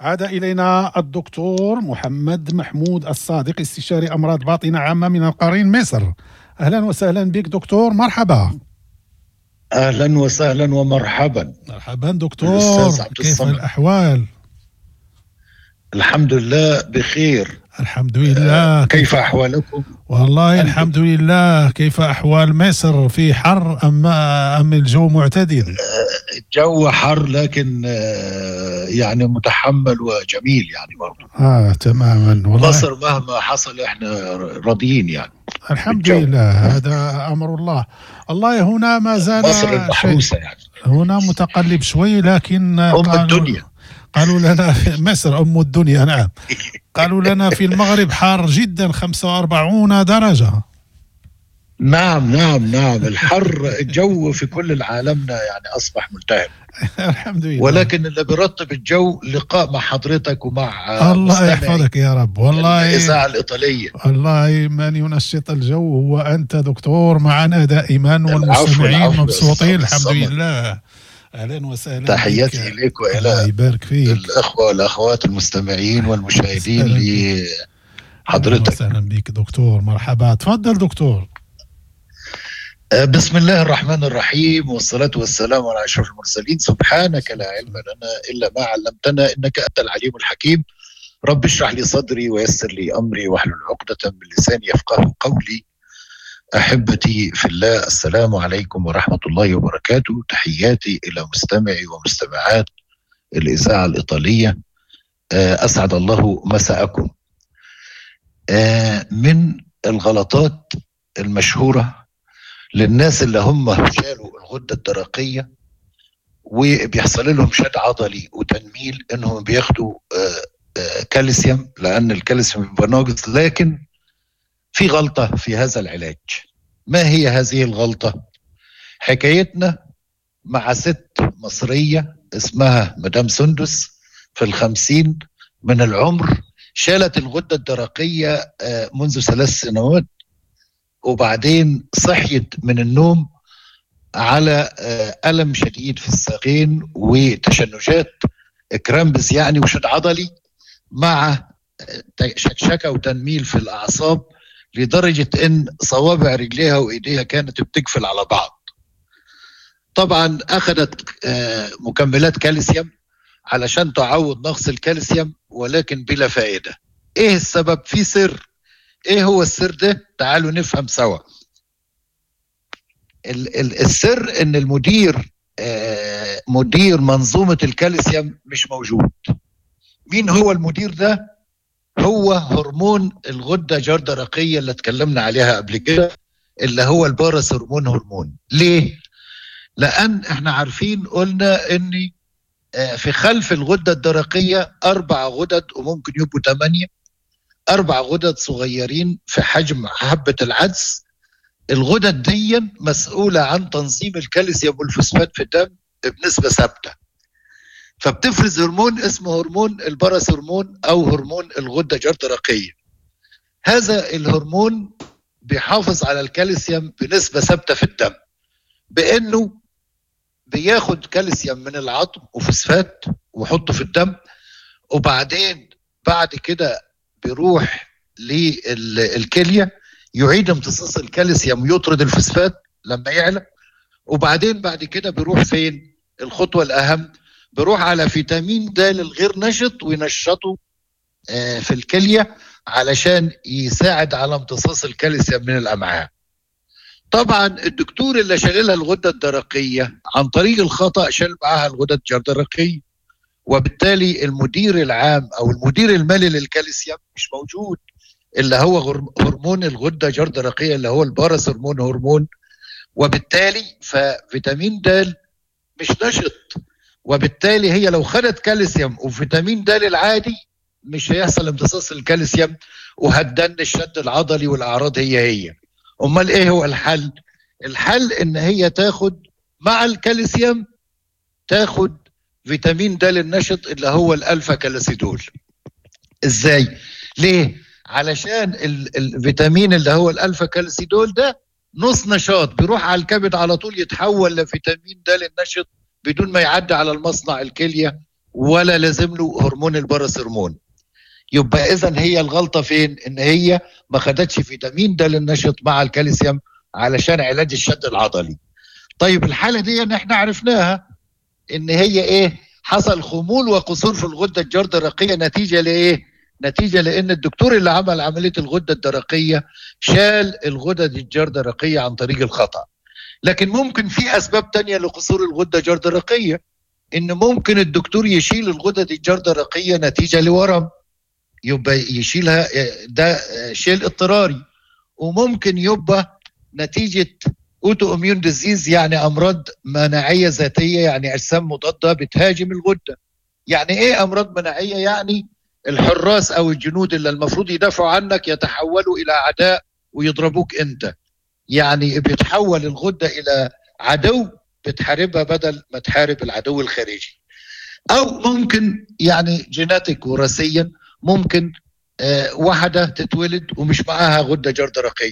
عاد إلينا الدكتور محمد محمود الصادق استشاري أمراض باطنة عامة من القرين مصر أهلا وسهلا بك دكتور مرحبا اهلا وسهلا ومرحبا مرحبا دكتور كيف الأحوال الحمد لله بخير الحمد لله كيف أحوالكم والله الحمد لله كيف أحوال مصر في حر أم أم الجو معتدل الجو حر لكن آه، يعني متحمل وجميل يعني برضه اه تماما والله مصر مهما حصل احنا راضيين يعني الحمد الجو. لله هذا امر الله الله هنا ما زال مصر المحروسه يعني هنا متقلب شوي لكن ام الدنيا قالوا لنا في مصر ام الدنيا نعم قالوا لنا في المغرب حار جدا 45 درجه نعم نعم نعم الحر الجو في كل العالمنا يعني اصبح ملتهب الحمد لله ولكن اللي بيرطب الجو لقاء مع حضرتك ومع الله يحفظك يا رب والله الاذاعه الايطاليه والله من ينشط الجو هو انت دكتور معنا دائما والمستمعين مبسوطين الحمد لله اهلا وسهلا تحياتي اليك والى يبارك فيك الاخوه والاخوات المستمعين والمشاهدين لحضرتك اهلا وسهلا بك دكتور مرحبا تفضل دكتور آه، بسم الله الرحمن الرحيم والصلاة والسلام على أشرف المرسلين سبحانك لا علم لنا إلا ما علمتنا إنك أنت العليم الحكيم رب اشرح لي صدري ويسر لي أمري واحلل عقدة من لساني يفقه قولي أحبتي في الله السلام عليكم ورحمة الله وبركاته تحياتي إلى مستمعي ومستمعات الإذاعة الإيطالية آه، أسعد الله مساءكم آه، من الغلطات المشهورة للناس اللي هم شالوا الغده الدرقيه وبيحصل لهم شد عضلي وتنميل انهم بياخدوا آه، آه، كالسيوم لان الكالسيوم بيبقى ناقص لكن في غلطه في هذا العلاج ما هي هذه الغلطه حكايتنا مع ست مصريه اسمها مدام سندس في الخمسين من العمر شالت الغده الدرقيه آه، منذ ثلاث سنوات وبعدين صحيت من النوم على آه، ألم شديد في الساقين وتشنجات كرامبس يعني وشد عضلي مع آه، شكشكة وتنميل في الأعصاب لدرجة إن صوابع رجليها وإيديها كانت بتقفل على بعض طبعا أخذت آه، مكملات كالسيوم علشان تعوض نقص الكالسيوم ولكن بلا فائدة إيه السبب في سر ايه هو السر ده تعالوا نفهم سوا السر ان المدير آه، مدير منظومة الكالسيوم مش موجود مين هو المدير ده هو هرمون الغدة جردرقية اللي اتكلمنا عليها قبل كده اللي هو البارس هرمون هرمون ليه لان احنا عارفين قلنا ان آه، في خلف الغدة الدرقية أربع غدد وممكن يبقوا ثمانية اربع غدد صغيرين في حجم حبه العدس الغدد دي مسؤوله عن تنظيم الكالسيوم والفوسفات في الدم بنسبه ثابته فبتفرز هرمون اسمه هرمون البرس هرمون او هرمون الغده جرثرقيه هذا الهرمون بيحافظ على الكالسيوم بنسبه ثابته في الدم بانه بياخد كالسيوم من العظم وفوسفات ويحطه في الدم وبعدين بعد كده بيروح للكليه يعيد امتصاص الكالسيوم يطرد الفوسفات لما يعلى وبعدين بعد كده بيروح فين الخطوه الاهم بيروح على فيتامين د الغير نشط وينشطه آه، في الكليه علشان يساعد على امتصاص الكالسيوم من الامعاء طبعا الدكتور اللي شال لها الغده الدرقيه عن طريق الخطا شال معاها الغده الدرقيه وبالتالي المدير العام او المدير المالي للكالسيوم مش موجود اللي هو هرمون الغده جرد رقيه اللي هو البارس هرمون هرمون وبالتالي ففيتامين د مش نشط وبالتالي هي لو خدت كالسيوم وفيتامين د العادي مش هيحصل امتصاص الكالسيوم وهتدن الشد العضلي والاعراض هي هي امال ايه هو الحل الحل ان هي تاخد مع الكالسيوم تاخد فيتامين د النشط اللي هو الالفا كالسيدول ازاي ليه علشان الفيتامين اللي هو الالفا كالسيدول ده نص نشاط بيروح على الكبد على طول يتحول لفيتامين د النشط بدون ما يعدي على المصنع الكليه ولا لازم له هرمون الباراسيرمون يبقى اذا هي الغلطه فين ان هي ما خدتش فيتامين د للنشط مع الكالسيوم علشان علاج الشد العضلي طيب الحاله دي ان احنا عرفناها ان هي ايه حصل خمول وقصور في الغده الجردرقيه نتيجه لايه نتيجه لان الدكتور اللي عمل عمليه الغده الدرقيه شال الغدد الجردرقيه عن طريق الخطا لكن ممكن في اسباب تانية لقصور الغده الجردرقيه ان ممكن الدكتور يشيل الغدد الجردرقيه نتيجه لورم يبقى يشيلها ده شيل اضطراري وممكن يبقى نتيجه اوتو اميون ديزيز يعني امراض مناعيه ذاتيه يعني اجسام مضاده بتهاجم الغده يعني ايه امراض مناعيه يعني الحراس او الجنود اللي المفروض يدافعوا عنك يتحولوا الى اعداء ويضربوك انت يعني بيتحول الغده الى عدو بتحاربها بدل ما تحارب العدو الخارجي او ممكن يعني جيناتيك وراثيا ممكن آه واحده تتولد ومش معاها غده جردرقيه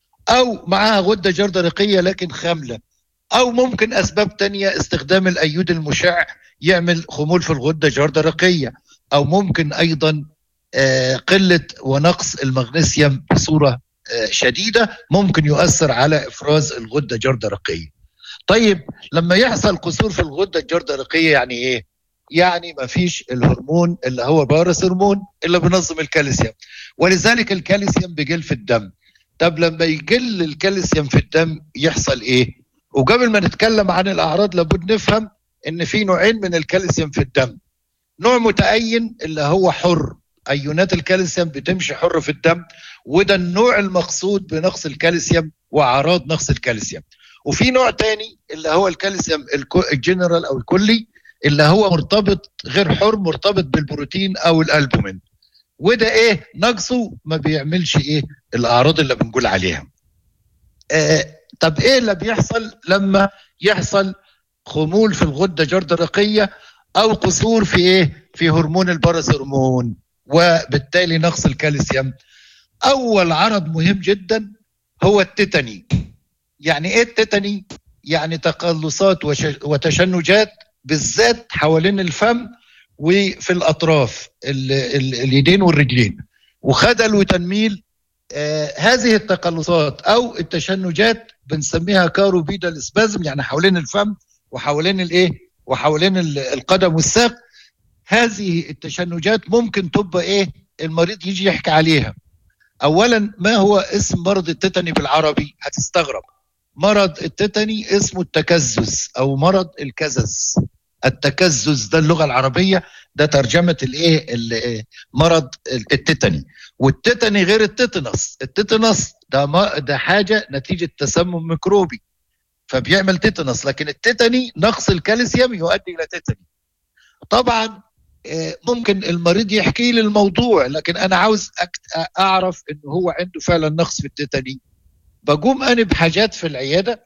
او معاها غده جردرقيه لكن خامله او ممكن اسباب تانية استخدام الايود المشع يعمل خمول في الغده الجردرقيه او ممكن ايضا آه قله ونقص المغنيسيوم بصوره آه شديده ممكن يؤثر على افراز الغده الجردرقيه طيب لما يحصل قصور في الغده الجردرقيه يعني ايه يعني ما فيش الهرمون اللي هو بارس هرمون اللي بينظم الكالسيوم ولذلك الكالسيوم بيقل في الدم طب لما يقل الكالسيوم في الدم يحصل ايه وقبل ما نتكلم عن الاعراض لابد نفهم ان في نوعين من الكالسيوم في الدم نوع متأين اللي هو حر ايونات الكالسيوم بتمشي حر في الدم وده النوع المقصود بنقص الكالسيوم واعراض نقص الكالسيوم وفي نوع تاني اللي هو الكالسيوم الجنرال او الكلي اللي هو مرتبط غير حر مرتبط بالبروتين او الالبومين وده ايه نقصه ما بيعملش ايه الاعراض اللي بنقول عليها آه طب ايه اللي بيحصل لما يحصل خمول في الغده جردرقيه او قصور في ايه في هرمون الباراسيرمون وبالتالي نقص الكالسيوم اول عرض مهم جدا هو التيتاني يعني ايه التيتاني يعني تقلصات وتشنجات بالذات حوالين الفم وفي الاطراف ال ال اليدين والرجلين وخدل وتنميل آه هذه التقلصات او التشنجات بنسميها كاروبيدال سبازم يعني حوالين الفم وحوالين الايه وحوالين القدم والساق هذه التشنجات ممكن تبقى ايه المريض يجي يحكي عليها اولا ما هو اسم مرض التيتاني بالعربي هتستغرب مرض التيتاني اسمه التكزز او مرض الكزز التكزز ده اللغه العربيه ده ترجمه الايه مرض التيتاني والتيتاني غير التيتانوس التيتانوس ده ما ده حاجه نتيجه تسمم ميكروبي فبيعمل تيتانوس لكن التيتاني نقص الكالسيوم يؤدي الى تيتاني طبعا ممكن المريض يحكي لي الموضوع لكن انا عاوز اعرف انه هو عنده فعلا نقص في التيتاني بقوم انا بحاجات في العياده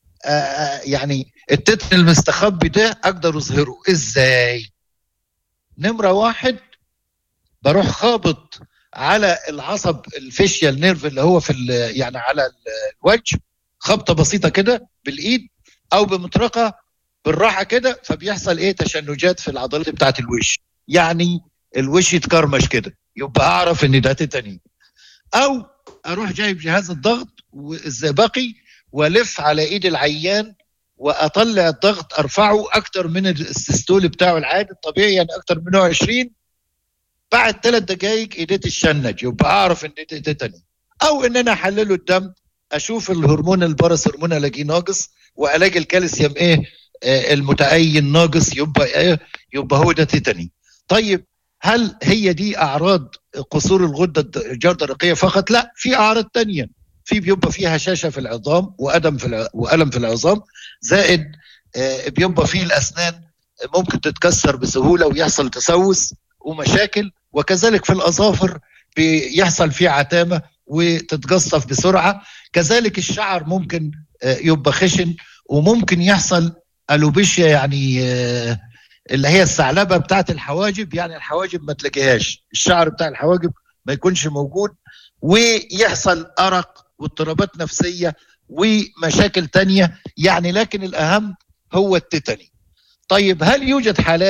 يعني التتن المستخبي ده اقدر اظهره ازاي نمره واحد بروح خابط على العصب الفيشيال نيرف اللي هو في يعني على الوجه خبطه بسيطه كده بالايد او بمطرقه بالراحه كده فبيحصل ايه تشنجات في العضلات بتاعه الوش يعني الوش يتكرمش كده يبقى اعرف ان ده تيتاني او اروح جايب جهاز الضغط والزئبقي والف على ايد العيان واطلع الضغط ارفعه اكتر من السيستول بتاعه العادي الطبيعي يعني اكتر من 120 بعد ثلاث دقائق ايديه تشنج يبقى اعرف ان دي تيتاني او ان انا احلله الدم اشوف الهرمون البارس هرمون الاقيه ناقص والاقي الكالسيوم ايه آه المتأين ناقص يبقى ايه يبقى هو ده تيتاني طيب هل هي دي اعراض قصور الغده الجردرقيه فقط لا في اعراض تانية في بيبقى فيه هشاشه في العظام وادم في الع... والم في العظام زائد آه بيبقى فيه الاسنان ممكن تتكسر بسهوله ويحصل تسوس ومشاكل وكذلك في الاظافر بيحصل فيه عتامه وتتقصف بسرعه كذلك الشعر ممكن آه يبقى خشن وممكن يحصل الوبيشيا يعني آه اللي هي الثعلبه بتاعت الحواجب يعني الحواجب ما تلاقيهاش الشعر بتاع الحواجب ما يكونش موجود ويحصل ارق واضطرابات نفسيه ومشاكل تانية يعني لكن الاهم هو التيتاني طيب هل يوجد حالات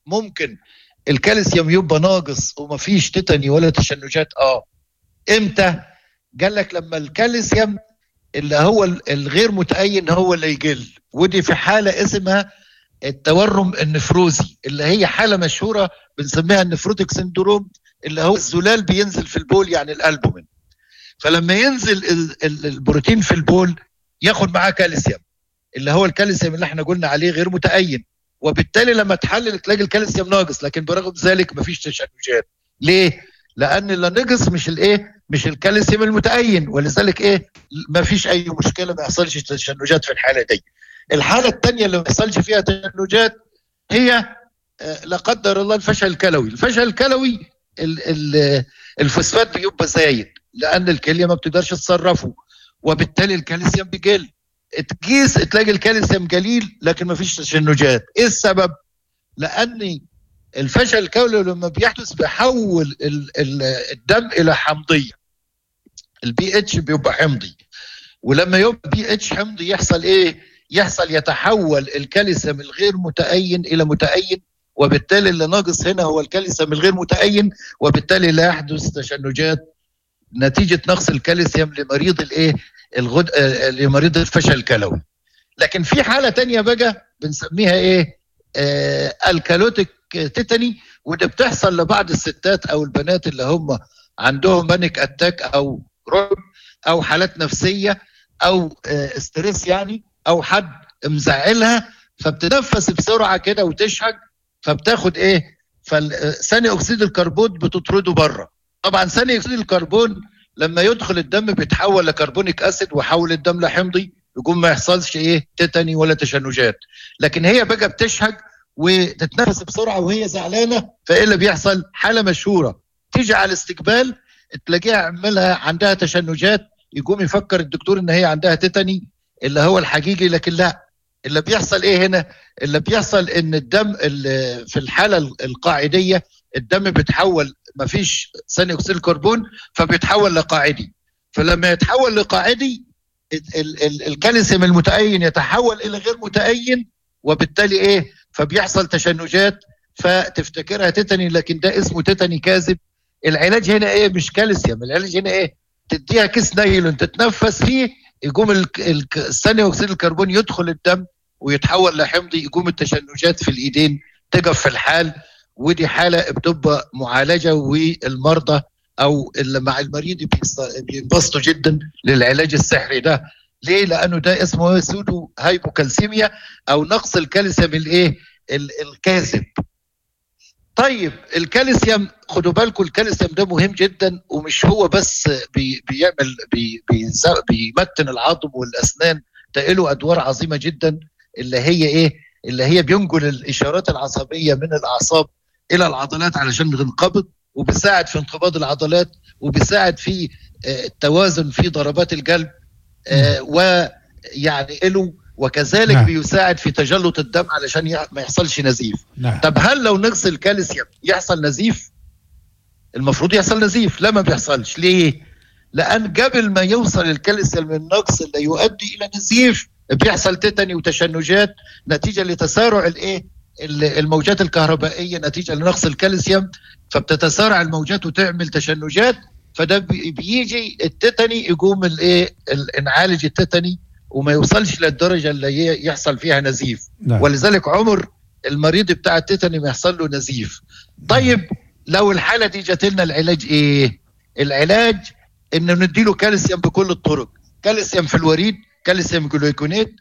ممكن الكالسيوم يبقى ناقص ومفيش تيتاني ولا تشنجات اه امتى قال لك لما الكالسيوم اللي هو الغير متأين هو اللي يقل ودي في حالة اسمها التورم النفروزي اللي هي حالة مشهورة بنسميها النفروتيك سندروم اللي هو الزلال بينزل في البول يعني الألبومين فلما ينزل البروتين في البول ياخد معاه كالسيوم اللي هو الكالسيوم اللي احنا قلنا عليه غير متأين وبالتالي لما تحلل تلاقي الكالسيوم ناقص لكن برغم ذلك مفيش تشنجات ليه؟ لان اللي نقص مش الايه؟ مش الكالسيوم المتأين ولذلك ايه؟ مفيش اي مشكله ما يحصلش تشنجات في الحاله دي. الحاله الثانيه اللي ما يحصلش فيها تشنجات هي آه، لا قدر الله الفشل الكلوي، الفشل الكلوي الفوسفات بيبقى زايد لان الكليه ما بتقدرش تصرفه وبالتالي الكالسيوم بيقل تقيس تلاقي الكالسيوم قليل لكن ما فيش تشنجات ايه السبب لان الفشل الكلوي لما بيحدث بيحول الدم الى حمضيه البي اتش بيبقى حمضي ولما يبقى بي اتش حمضي يحصل ايه يحصل يتحول الكالسيوم الغير متأين الى متأين وبالتالي اللي ناقص هنا هو الكالسيوم الغير متأين وبالتالي لا يحدث تشنجات نتيجة نقص الكالسيوم لمريض الايه الغد... آه، لمريض الفشل الكلوي لكن في حالة تانية بقى بنسميها ايه آه الكالوتيك تيتاني وده بتحصل لبعض الستات او البنات اللي هم عندهم بانيك اتاك او رعب او حالات نفسيه او آه استريس يعني او حد مزعلها فبتنفس بسرعه كده وتشهق فبتاخد ايه فثاني اكسيد الكربون بتطرده بره طبعا ثاني اكسيد الكربون لما يدخل الدم بيتحول لكربونيك اسيد ويحول الدم لحمضي يقوم ما يحصلش ايه تيتاني ولا تشنجات لكن هي بقى بتشهق وتتنفس بسرعه وهي زعلانه فايه اللي بيحصل حاله مشهوره تيجي على الاستقبال تلاقيها عملها عندها تشنجات يقوم يفكر الدكتور ان هي عندها تيتاني اللي هو الحقيقي لكن لا اللي بيحصل ايه هنا اللي بيحصل ان الدم اللي في الحاله القاعديه الدم بيتحول ما فيش ثاني اكسيد الكربون فبيتحول لقاعدي فلما يتحول لقاعدي الكالسيوم المتأين يتحول الى غير متأين وبالتالي ايه فبيحصل تشنجات فتفتكرها تيتاني لكن ده اسمه تيتاني كاذب العلاج هنا ايه مش كالسيوم العلاج هنا ايه تديها كيس نايلون تتنفس فيه يقوم الثاني اكسيد الكربون يدخل الدم ويتحول لحمضي يقوم التشنجات في الايدين تقف في الحال ودي حاله بتبقى معالجه والمرضى او اللي مع المريض بينبسطوا جدا للعلاج السحري ده ليه؟ لانه ده اسمه سودو هايبوكالسيميا او نقص الكالسيوم الايه؟ الكاذب. طيب الكالسيوم خدوا بالكم الكالسيوم ده مهم جدا ومش هو بس بي بيعمل بي بيمتن العظم والاسنان ده له ادوار عظيمه جدا اللي هي ايه؟ اللي هي بينقل الاشارات العصبيه من الاعصاب الى العضلات علشان تنقبض وبيساعد في انقباض العضلات وبيساعد في آه، التوازن في ضربات القلب آه، ويعني له وكذلك نعم. بيساعد في تجلط الدم علشان ما يحصلش نزيف نعم. طب هل لو نقص الكالسيوم يحصل نزيف المفروض يحصل نزيف لا ما بيحصلش ليه لان قبل ما يوصل الكالسيوم النقص اللي يؤدي الى نزيف بيحصل تيتاني وتشنجات نتيجه لتسارع الايه الموجات الكهربائيه نتيجه لنقص الكالسيوم فبتتسارع الموجات وتعمل تشنجات فده بيجي التيتاني يقوم الايه نعالج التيتاني وما يوصلش للدرجه اللي يحصل فيها نزيف نعم. ولذلك عمر المريض بتاع التيتاني ما يحصل له نزيف طيب لو الحاله دي جات لنا العلاج ايه العلاج انه نديله كالسيوم بكل الطرق كالسيوم في الوريد كالسيوم جلوكونات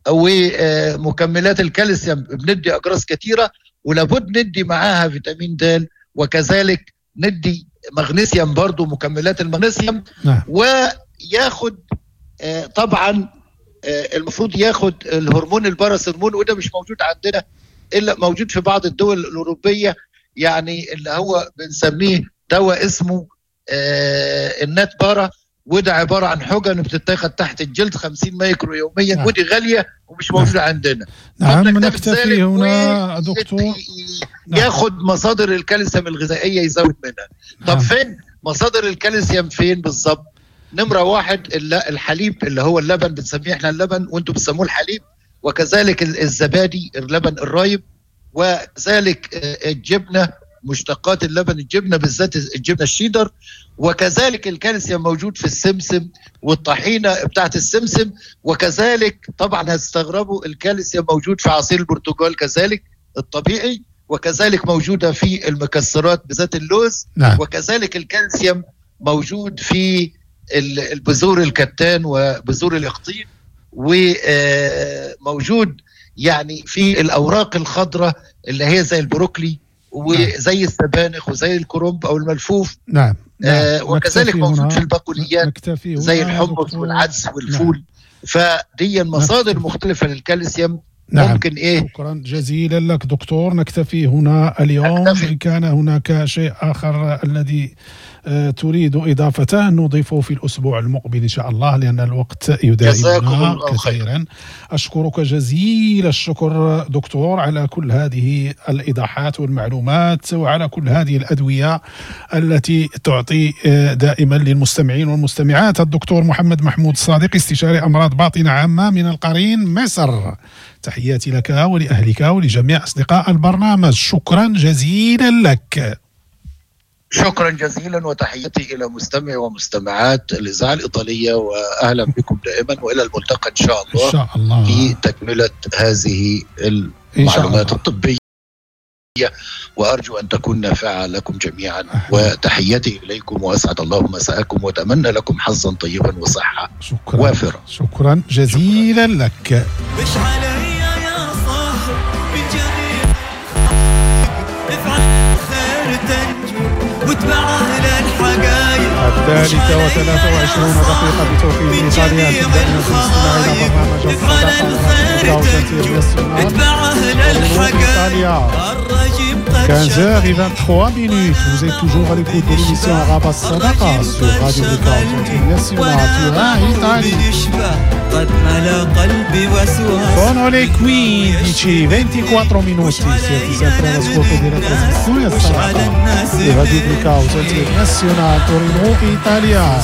ومكملات الكالسيوم بندي اقراص كثيره ولابد ندي معاها فيتامين د وكذلك ندي مغنيسيوم برضو مكملات المغنيسيوم نعم. وياخد آه، طبعا آه، المفروض ياخد الهرمون الباراسيرمون وده مش موجود عندنا الا موجود في بعض الدول الاوروبيه يعني اللي هو بنسميه دواء اسمه آه، النات بارا وده عباره عن حقن بتتاخد تحت الجلد 50 مايكرو يوميا نعم. ودي غاليه ومش موجوده نعم. عندنا نعم نكتفي هنا دكتور نعم. ياخد مصادر الكالسيوم الغذائيه يزود منها طب نعم. فين مصادر الكالسيوم فين بالظبط نمره واحد الحليب اللي هو اللبن بنسميه احنا اللبن وانتم بتسموه الحليب وكذلك الزبادي اللبن الرايب وذلك آه، الجبنه مشتقات اللبن الجبنه بالذات الجبنه الشيدر وكذلك الكالسيوم موجود في السمسم والطحينه بتاعت السمسم وكذلك طبعا هتستغربوا الكالسيوم موجود في عصير البرتقال كذلك الطبيعي وكذلك موجوده في المكسرات بالذات اللوز نعم. وكذلك الكالسيوم موجود في البذور الكتان وبذور الاقطين وموجود يعني في الاوراق الخضراء اللي هي زي البروكلي وزي السبانخ وزي الكرنب او الملفوف نعم, نعم. آه وكذلك موجود في البقوليات زي الحمص والعدس والفول نعم. فدي مصادر مختلفه للكالسيوم نعم. ممكن ايه شكرا جزيلا لك دكتور نكتفي هنا اليوم أكتفي. ان كان هناك شيء اخر الذي آه، تريد اضافته نضيفه في الاسبوع المقبل ان شاء الله لان الوقت يداعبنا كثيرا اشكرك جزيل الشكر دكتور على كل هذه الايضاحات والمعلومات وعلى كل هذه الادويه التي تعطي آه، دائما للمستمعين والمستمعات الدكتور محمد محمود الصادق استشاري امراض باطنه عامه من القرين مصر تحياتي لك ولاهلك ولجميع اصدقاء البرنامج شكرا جزيلا لك شكرا جزيلا وتحياتي الى مستمعي ومستمعات الاذاعه الايطاليه واهلا بكم دائما والى الملتقى ان شاء الله ان شاء الله في تكمله هذه المعلومات الطبيه وارجو ان تكون نافعه لكم جميعا وتحياتي اليكم واسعد الله مساءكم واتمنى لكم حظا طيبا وصحه شكرا وافره شكرا جزيلا شكرا. لك مش علي يا صاحب بالجميع افعل خير تنجو واتبع اهل الحقايق الثالثة وثلاثة وعشرون دقيقة بتوقيت إيطاليا تبدأ الاستماع إلى برنامج افعل الخير تنجو اتبع اهل الحقايق الرجيم قد 15h23 minutes, vous êtes toujours à l'écoute de l'émission Arabat Sadaqa sur Radio Lucas International sur Italie. قد ملا قلبي وسواس Sono le 15, 24 minuti, siete sempre all'ascolto della trasmissione Sadaqa di Radio Lucas International Torino Italia.